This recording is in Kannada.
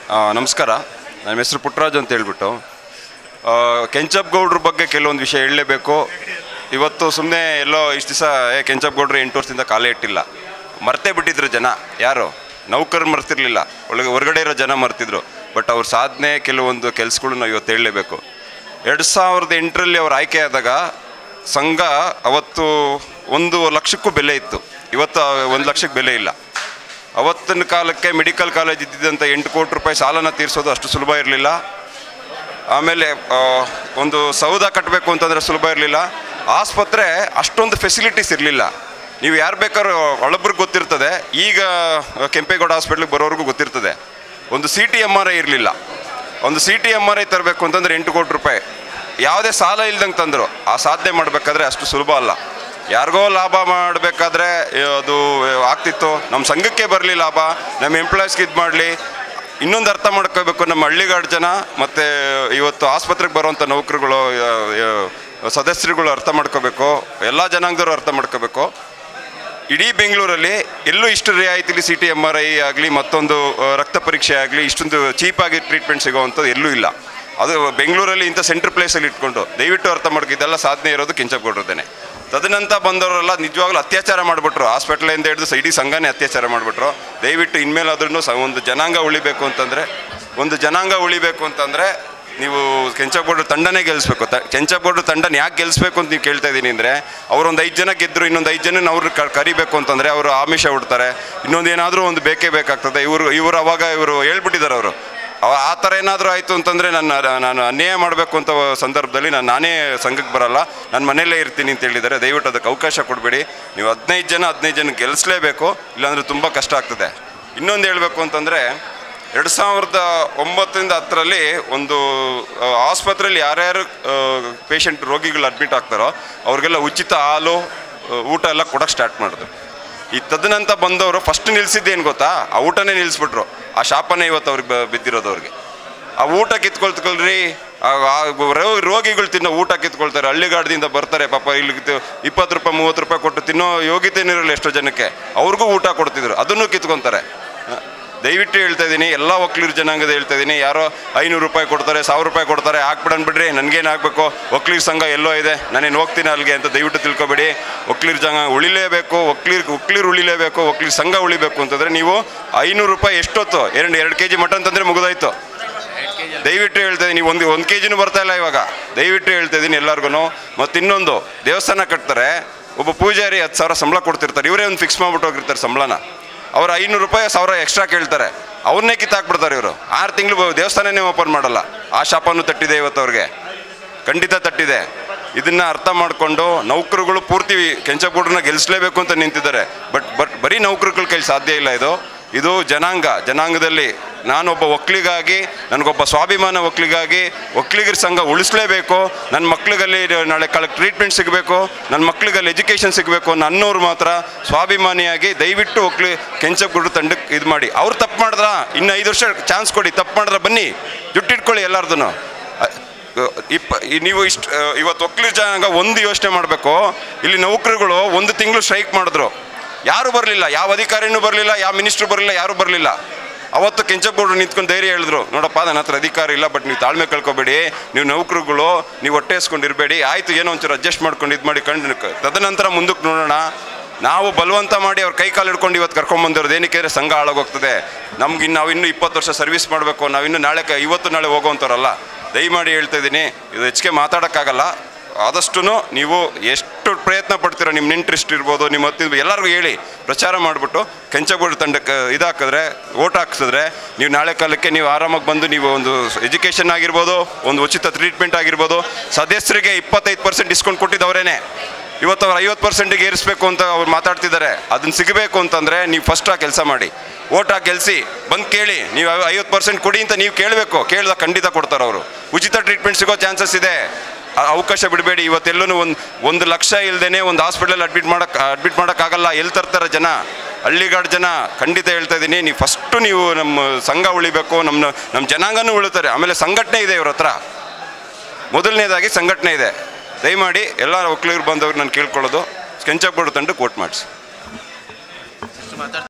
ಆ, ನಮಸ್ಕಾರ ನನ್ನ ಹೆಸರು ಪುಟ್ಟರಾಜು ಅಂತ ಹೇಳ್ಬಿಟ್ಟು ಆ, ಕೆಂಚಪ್ ಗೌಡ್ರ ಬಗ್ಗೆ ಕೆಲವೊಂದು ವಿಷಯ ಹೇಳಲೇಬೇಕು ಇವತ್ತು ಸುಮ್ಮನೆ ಎಲ್ಲೋ ಇಷ್ಟು ದಿವಸ ಏ ಕೆಂಚಪ್ ಗೌಡ್ರು ಎಂಟು ವರ್ಷದಿಂದ ಕಾಲೇ ಇಟ್ಟಿಲ್ಲ ಮರ್ತೇ ಬಿಟ್ಟಿದ್ರು ಜನ ಯಾರು ನೌಕರು ಮರ್ತಿರ್ಲಿಲ್ಲ ಒಳಗೆ ಹೊರಗಡೆ ಇರೋ ಜನ ಮರ್ತಿದ್ರು ಬಟ್ ಅವ್ರ ಸಾಧನೆ ಕೆಲವೊಂದು ಕೆಲಸಗಳನ್ನ ಇವತ್ತು ಹೇಳಲೇಬೇಕು ಎರಡು ಸಾವಿರದ ಎಂಟರಲ್ಲಿ ಅವ್ರು ಆಯ್ಕೆ ಆದಾಗ ಸಂಘ ಅವತ್ತು ಒಂದು ಲಕ್ಷಕ್ಕೂ ಬೆಲೆ ಇತ್ತು ಇವತ್ತು ಒಂದು ಲಕ್ಷಕ್ಕೆ ಬೆಲೆ ಇಲ್ಲ ಅವತ್ತಿನ ಕಾಲಕ್ಕೆ ಮೆಡಿಕಲ್ ಕಾಲೇಜ್ ಇದ್ದಿದ್ದಂಥ ಎಂಟು ಕೋಟಿ ರೂಪಾಯಿ ಸಾಲನ ತೀರಿಸೋದು ಅಷ್ಟು ಸುಲಭ ಇರಲಿಲ್ಲ ಆಮೇಲೆ ಆ, ಒಂದು ಸೌಧ ಕಟ್ಟಬೇಕು ಅಂತಂದರೆ ಸುಲಭ ಇರಲಿಲ್ಲ ಆಸ್ಪತ್ರೆ ಅಷ್ಟೊಂದು ಫೆಸಿಲಿಟೀಸ್ ಇರಲಿಲ್ಲ ನೀವು ಯಾರು ಬೇಕಾದ್ರೂ ಒಳಬ್ರಿಗೆ ಗೊತ್ತಿರ್ತದೆ ಈಗ ಕೆಂಪೇಗೌಡ ಹಾಸ್ಪಿಟ್ಲಿಗೆ ಬರೋರ್ಗೂ ಗೊತ್ತಿರ್ತದೆ ಒಂದು C T M R I ಇರಲಿಲ್ಲ ಒಂದು C T M R I ತರಬೇಕು ಅಂತಂದರೆ ಎಂಟು ಕೋಟಿ ರೂಪಾಯಿ ಯಾವುದೇ ಸಾಲ ಇಲ್ದಂಗೆ ತಂದರು ಆ ಸಾಧನೆ ಮಾಡಬೇಕಾದ್ರೆ ಅಷ್ಟು ಸುಲಭ ಅಲ್ಲ ಯಾರಿಗೋ ಲಾಭ ಮಾಡಬೇಕಾದ್ರೆ ಅದು ಆಗ್ತಿತ್ತು ನಮ್ಮ ಸಂಘಕ್ಕೆ ಬರಲಿ ಲಾಭ ನಮ್ಮ ಎಂಪ್ಲಾಯೀಸ್ಗೆ ಇದು ಮಾಡಲಿ ಇನ್ನೊಂದು ಅರ್ಥ ಮಾಡ್ಕೋಬೇಕು ನಮ್ಮ ಹಳ್ಳಿಗಾಡು ಜನ ಮತ್ತು ಇವತ್ತು ಆಸ್ಪತ್ರೆಗೆ ಬರುವಂಥ ನೌಕರುಗಳು ಆ, ಆ, ಸದಸ್ಯರುಗಳು ಅರ್ಥ ಮಾಡ್ಕೋಬೇಕು ಎಲ್ಲ ಜನಾಂಗದವರು ಅರ್ಥ ಮಾಡ್ಕೋಬೇಕು ಇಡೀ ಬೆಂಗಳೂರಲ್ಲಿ ಎಲ್ಲೂ ಇಷ್ಟು ರಿಯಾಯಿತಿಲಿ C T M R I ಆಗಲಿ ಮತ್ತೊಂದು ಆ, ರಕ್ತ ಪರೀಕ್ಷೆ ಆಗಲಿ ಇಷ್ಟೊಂದು ಚೀಪಾಗಿ ಟ್ರೀಟ್ಮೆಂಟ್ ಸಿಗೋವಂಥದ್ದು ಎಲ್ಲೂ ಇಲ್ಲ ಅದು ಬೆಂಗಳೂರಲ್ಲಿ ಇಂಥ ಸೆಂಟ್ರ್ ಪ್ಲೇಸಲ್ಲಿ ಇಟ್ಕೊಂಡು ದಯವಿಟ್ಟು ಅರ್ಥ ಮಾಡ್ಕೊ ಇದೆಲ್ಲ ಸಾಧನೆ ಇರೋದು ಕೆಂಚಪ್ಕೊಟ್ಟಿರ್ತೇನೆ ತದನಂತರ ಬಂದವರೆಲ್ಲ ನಿಜವಾಗ್ಲೂ ಅತ್ಯಾಚಾರ ಮಾಡಿಬಿಟ್ರು ಹಾಸ್ಪಿಟ್ಲಿಂದ ಹಿಡಿದು ಸ- ಇಡೀ ಸಂಘನೇ ಅತ್ಯಾಚಾರ ಮಾಡಿಬಿಟ್ರು ದಯವಿಟ್ಟು ಇನ್ಮೇಲಾದ್ರೂ ಸ ಒಂದು ಜನಾಂಗ ಉಳಿಬೇಕು ಅಂತಂದರೆ ಒಂದು ಜನಾಂಗ ಉಳಿಬೇಕು ಅಂತಂದರೆ ನೀವು ಕೆಂಚಪ್ಗೌಡ್ರು ತಂಡನೇ ಗೆಲ್ಲಿಸ್ಬೇಕು ತ ಕೆಂಚಪ್ಗೌಡ್ರು ತಂಡನ ಯಾಕೆ ಗೆಲ್ಲಿಸ್ಬೇಕು ಅಂತ ನೀವು ಕೇಳ್ತಾ ಇದ್ದೀನಿ ಅಂದರೆ ಅವರೊಂದು ಐದು ಜನ ಗೆದ್ದರು ಇನ್ನೊಂದು ಐದು ಜನ ಅವ್ರು ಕ- ಕರಿಬೇಕು ಅಂತಂದರೆ ಅವರು ಆಮಿಷ ಹುಡ್ತಾರೆ ಇನ್ನೊಂದು ಏನಾದರೂ ಒಂದು ಬೇಕೇ ಬೇಕಾಗ್ತದೆ ಇವರು ಇವರು ಅವಾಗ ಇವರು ಹೇಳ್ಬಿಟ್ಟಿದ್ದಾರೆ ಅವರು ಅವ ಆ ಥರ ಏನಾದರೂ ಆಯಿತು ಅಂತಂದರೆ ನನ್ನ ನಾನು ಅನ್ಯಾಯ ಮಾಡಬೇಕು ಅಂತ ಸಂದರ್ಭದಲ್ಲಿ ನಾನು ನಾನೇ ಸಂಘಕ್ಕೆ ಬರಲ್ಲ ನಾನು ಮನೆಯಲ್ಲೇ ಇರ್ತೀನಿ ಅಂತ ಹೇಳಿದ್ದಾರೆ ದಯವಿಟ್ಟು ಅದಕ್ಕೆ ಅವಕಾಶ ಕೊಡಬೇಡಿ ನೀವು ಹದಿನೈದು ಜನ ಹದಿನೈದು ಜನ ಗೆಲ್ಲಿಸಲೇಬೇಕು ಇಲ್ಲಾಂದರೆ ತುಂಬ ಕಷ್ಟ ಆಗ್ತದೆ ಇನ್ನೊಂದು ಹೇಳಬೇಕು ಅಂತಂದರೆ ಎರಡು ಸಾವಿರದ ಒಂಬತ್ತರಿಂದ ಹತ್ತರಲ್ಲಿ ಒಂದು ಆ, ಆಸ್ಪತ್ರೆಯಲ್ಲಿ ಯಾರ್ಯಾರು ಪೇಷಂಟ್ ರೋಗಿಗಳು ಅಡ್ಮಿಟ್ ಆಗ್ತಾರೋ ಅವ್ರಿಗೆಲ್ಲ ಉಚಿತ ಹಾಲು ಆ, ಊಟ ಎಲ್ಲ ಕೊಡೋಕ್ಕೆ ಸ್ಟಾರ್ಟ್ ಮಾಡಿದ್ರು ಈ ತದನಂತರ ಬಂದವರು ಫಸ್ಟ್ ನಿಲ್ಸಿದ್ದೇನು ಗೊತ್ತಾ ಆ ಊಟನೇ ನಿಲ್ಲಿಸ್ಬಿಟ್ರು ಆ ಶಾಪನೇ ಇವತ್ತು ಅವ್ರಿಗೆ ಬ- ಬಿದ್ದಿರೋದು ಅವ್ರಿಗೆ ಆ ಊಟ ಕಿತ್ಕೊಳ್ತಕೊಳ್ರಿ ಆ ಆ ರೋ- ರೋಗಿಗಳು ತಿನ್ನೋ ಊಟ ಕಿತ್ಕೊಳ್ತಾರೆ ಹಳ್ಳಿಗಾಡದಿಂದ ಬರ್ತಾರೆ ಪಾಪ ಇಲ್ಲಿ ಇಪ್ಪತ್ತು ರೂಪಾಯಿ ಮೂವತ್ತು ರೂಪಾಯಿ ಕೊಟ್ಟು ತಿನ್ನೋ ಯೋಗ್ಯತೆನೇ ಇರಲ್ಲ ಎಷ್ಟೋ ಜನಕ್ಕೆ ಅವ್ರಿಗೂ ಊಟ ಕೊಡ್ತಿದ್ರು ಅದನ್ನು ಕಿತ್ಕೊತಾರೆ ದಯವಿಟ್ಟು ಹೇಳ್ತಾ ಇದ್ದೀನಿ ಎಲ್ಲ ಒಕ್ಲೀರ್ ಜನಾಂಗದ ಹೇಳ್ತಾ ಇದ್ದೀನಿ ಯಾರೋ ಐನೂರು ರೂಪಾಯಿ ಕೊಡ್ತಾರೆ ಸಾವಿರ ರೂಪಾಯಿ ಕೊಡ್ತಾರೆ ಹಾಕ್ಬಿಡನ್ ಬಿಡ್ರಿ ನನಗೇನು ಆಗಬೇಕು ಒಕ್ಲೀರ್ ಸಂಘ ಎಲ್ಲೋ ಇದೆ ನಾನೇನು ಹೋಗ್ತೀನಿ ಅಲ್ಲಿಗೆ ಅಂತ ದಯವಿಟ್ಟು ತಿಳ್ಕೊಬೇಡಿ ಒಕ್ಲೀರ್ ಜನ ಉಳಿಲೇಬೇಕು ಒಕ್ಲೀರ್ ಒಕ್ಲೀರ್ ಉಳಿಲೇಬೇಕು ಒಕ್ಲೀರ್ ಸಂಘ ಉಳಿಬೇಕು ಅಂತಂದರೆ ನೀವು ಐನೂರು ರೂಪಾಯಿ ಎಷ್ಟೊತ್ತು ಎರಡು ಎರಡು ಕೆ ಜಿ ಮಟನ್ ತಂದರೆ ಮುಗಿದಾಯ್ತು ದಯವಿಟ್ಟು ಹೇಳ್ತಾ ಇದ್ದೀನಿ ಒಂದು ಒಂದು ಕೆ ಜಿನೂ ಬರ್ತಾ ಇಲ್ಲ ಇವಾಗ ದಯವಿಟ್ಟು ಹೇಳ್ತಾ ಇದ್ದೀನಿ ಎಲ್ಲರಿಗೂ ಮತ್ತು ಇನ್ನೊಂದು ದೇವಸ್ಥಾನ ಕಟ್ತಾರೆ ಒಬ್ಬ ಪೂಜಾರಿ ಹತ್ತು ಸಾವಿರ ಸಂಬಳ ಕೊಡ್ತಿರ್ತಾರೆ ಇವರೇ ಒಂದು ಫಿಕ್ಸ್ ಮಾಡ್ಬಿಟ್ಟು ಹೋಗಿರ್ತಾರೆ ಸಂಬಳನ ಅವ್ರು ಐನೂರು ರೂಪಾಯಿ ಸಾವಿರ ಎಕ್ಸ್ಟ್ರಾ ಕೇಳ್ತಾರೆ ಅವ್ರನ್ನೇ ಕಿತ್ತಾಕ್ಬಿಡ್ತಾರೆ ಇವರು ಆರು ತಿಂಗಳು ದೇವಸ್ಥಾನನೇ ಓಪನ್ ಮಾಡಲ್ಲ ಆ ಶಾಪನೂ ತಟ್ಟಿದೆ ಇವತ್ತು ಅವ್ರಿಗೆ ಖಂಡಿತ ತಟ್ಟಿದೆ ಇದನ್ನ ಅರ್ಥ ಮಾಡಿಕೊಂಡು ನೌಕರುಗಳು ಪೂರ್ತಿ ಕೆಂಚಪೂಡನ್ನ ಗೆಲ್ಲಿಸಲೇಬೇಕು ಅಂತ ನಿಂತಿದ್ದಾರೆ ಬಟ್ ಬಟ್ ಬರೀ ನೌಕರುಗಳ ಕೈಲಿ ಸಾಧ್ಯ ಇಲ್ಲ ಇದು ಇದು ಜನಾಂಗ ಜನಾಂಗದಲ್ಲಿ ನಾನೊಬ್ಬ ಒಕ್ಕಲಿಗಾಗಿ ನನಗೊಬ್ಬ ಸ್ವಾಭಿಮಾನ ಒಕ್ಕಲಿಗಾಗಿ ಒಕ್ಕಲಿಗರ ಸಂಘ ಉಳಿಸ್ಲೇಬೇಕು ನನ್ನ ಮಕ್ಳಿಗಲ್ಲಿ ನಾಳೆ ಕಾಲಕ್ಕೆ ಟ್ರೀಟ್ಮೆಂಟ್ ಸಿಗಬೇಕು ನನ್ನ ಮಕ್ಳಿಗಲ್ಲಿ ಎಜುಕೇಷನ್ ಸಿಗಬೇಕು ಅನ್ನೋರು ಮಾತ್ರ ಸ್ವಾಭಿಮಾನಿಯಾಗಿ ದಯವಿಟ್ಟು ಒಕ್ಲಿ ಕೆಂಚಪ್ಗುಡ್ರು ತಂಡಕ್ಕೆ ಇದು ಮಾಡಿ ಅವ್ರು ತಪ್ಪು ಮಾಡಿದ್ರ ಇನ್ನು ಐದು ವರ್ಷ ಚಾನ್ಸ್ ಕೊಡಿ ತಪ್ಪು ಮಾಡಿದ್ರೆ ಬನ್ನಿ ಜುಟ್ಟಿಟ್ಕೊಳ್ಳಿ ಎಲ್ಲಾರ್ದು ಇಪ್ಪ ಈ- ನೀವು ಇಷ್ಟು ಇವತ್ತು ಒಕ್ಕಲಿಗ ಜನಾಂಗ ಒಂದು ಯೋಚನೆ ಮಾಡಬೇಕು ಇಲ್ಲಿ ನೌಕರುಗಳು ಒಂದು ತಿಂಗಳು ಸ್ಟ್ರೈಕ್ ಮಾಡಿದ್ರು ಯಾರು ಬರಲಿಲ್ಲ ಯಾವ ಅಧಿಕಾರಿನೂ ಬರಲಿಲ್ಲ ಯಾವ ಮಿನಿಸ್ಟ್ರು ಬರಲಿಲ್ಲ ಯಾರೂ ಬರಲಿಲ್ಲ ಅವತ್ತು ಕೆಂಚಪ್ಪಗೌಡರು ನಿಂತ್ಕೊಂಡು ಧೈರ್ಯ ಹೇಳಿದ್ರು ನೋಡಪ್ಪ ನನ್ನ ಹತ್ರ ಅಧಿಕಾರ ಇಲ್ಲ ಬಟ್ ನೀವು ತಾಳ್ಮೆ ಕಳ್ಕೊಬೇಡಿ ನೀವು ನೌಕರುಗಳು ನೀವು ಹೊಟ್ಟೆ ಇರಬೇಡಿ ಆಯಿತು ಏನೋ ಒಂಚೂರು ಅಡ್ಜಸ್ಟ್ ಮಾಡ್ಕೊಂಡು ಇದು ಮಾಡಿ ಕಂಡು ತದನಂತರ ಮುಂದಕ್ಕೆ ನೋಡೋಣ ನಾವು ಬಲವಂತ ಮಾಡಿ ಅವ್ರ ಕೈ ಕಾಲು ಹಿಡ್ಕೊಂಡು ಇವತ್ತು ಕರ್ಕೊಂಬಂದಿರೋದು ಏನಕ್ಕೆ ಅಂದರೆ ಸಂಘ ಹಾಳಾಗೋಗ್ತದೆ ನಮ್ಗೆ ಇನ್ನು ನಾವು ಇನ್ನೂ ಇಪ್ಪತ್ತು ವರ್ಷ ಸರ್ವಿಸ್ ಮಾಡಬೇಕು ನಾವು ಇನ್ನೂ ನಾಳೆ ಕ- ಇವತ್ತು ನಾಳೆ ಹೋಗೋವಂಥವ್ರಲ್ಲ ದಯಮಾಡಿ ಹೇಳ್ತಾ ಇದ್ದೀನಿ ಇದು ಹೆಚ್ಚಿಗೆ ಮಾತಾಡೋಕ್ಕಾಗಲ್ಲ ಆದಷ್ಟು ನೀವು ಎಷ್ಟು ಪ್ರಯತ್ನ ಪಡ್ತೀರೋ ನಿಮ್ಮ ಇಂಟ್ರೆಸ್ಟ್ ಇರ್ಬೋದು ನಿಮ್ಮ ಹತ್ತಿರ ಎಲ್ಲರಿಗೂ ಹೇಳಿ ಪ್ರಚಾರ ಮಾಡಿಬಿಟ್ಟು ಕೆಂಚಗೋಡು ತಂಡಕ್ಕೆ ಇದಾಕಿದ್ರೆ ಓಟ್ ಹಾಕ್ಸಿದ್ರೆ ನೀವು ನಾಳೆ ಕಾಲಕ್ಕೆ ನೀವು ಆರಾಮಾಗಿ ಬಂದು ನೀವು ಒಂದು ಎಜುಕೇಷನ್ ಆಗಿರ್ಬೋದು ಒಂದು ಉಚಿತ ಟ್ರೀಟ್ಮೆಂಟ್ ಆಗಿರ್ಬೋದು ಸದಸ್ಯರಿಗೆ ಇಪ್ಪತ್ತೈದು ಪರ್ಸೆಂಟ್ ಡಿಸ್ಕೌಂಟ್ ಕೊಟ್ಟಿದ್ದವರೇನೆ ಇವತ್ತು ಅವ್ರು ಐವತ್ತು ಪರ್ಸೆಂಟಿಗೆ ಏರಿಸಬೇಕು ಅಂತ ಅವ್ರು ಮಾತಾಡ್ತಿದ್ದಾರೆ ಅದನ್ನ ಸಿಗಬೇಕು ಅಂತಂದರೆ ನೀವು ಫಸ್ಟ್ ಆ ಕೆಲಸ ಮಾಡಿ ಓಟ್ ಹಾಕಿ ಗೆಲ್ಸಿ ಬಂದು ಕೇಳಿ ನೀವು ಐವತ್ತು ಪರ್ಸೆಂಟ್ ಕೊಡಿ ಅಂತ ನೀವು ಕೇಳಬೇಕು ಕೇಳಿದಾಗ ಖಂಡಿತ ಕೊಡ್ತಾರೆ ಅವರು ಉಚಿತ ಟ್ರೀಟ್ಮೆಂಟ್ ಸಿಗೋ ಚಾನ್ಸಸ್ ಇದೆ ಆ ಅವಕಾಶ ಬಿಡಬೇಡಿ ಇವತ್ತೆಲ್ಲೂ ಒಂದು ಒಂದು ಲಕ್ಷ ಇಲ್ಲದೇ ಒಂದು ಹಾಸ್ಪಿಟಲ್ ಅಡ್ಮಿಟ್ ಮಾಡೋಕ್ಕೆ ಅಡ್ಮಿಟ್ ಮಾಡೋಕ್ಕಾಗಲ್ಲ ಎಲ್ಲಿ ತರ್ತಾರೆ ಜನ ಹಳ್ಳಿಗಾಡು ಜನ ಖಂಡಿತ ಹೇಳ್ತಾ ಇದ್ದೀನಿ ನೀವು ಫಸ್ಟು ನೀವು ನಮ್ಮ ಸಂಘ ಉಳಿಬೇಕು ನಮ್ಮ ನಮ್ಮ ಜನಾಂಗನೂ ಉಳಿತಾರೆ ಆಮೇಲೆ ಸಂಘಟನೆ ಇದೆ ಇವ್ರ ಹತ್ರ ಮೊದಲನೇದಾಗಿ ಸಂಘಟನೆ ಇದೆ ದಯಮಾಡಿ ಎಲ್ಲ ಒಕ್ಕಲಿಗರು ಬಂದವ್ರು ನಾನು ಕೇಳ್ಕೊಳ್ಳೋದು ಕೆಂಚಪ್ಪಗೌಡ ತಂಡಕ್ಕೆ ವೋಟ್ ಮಾಡಿಸಿ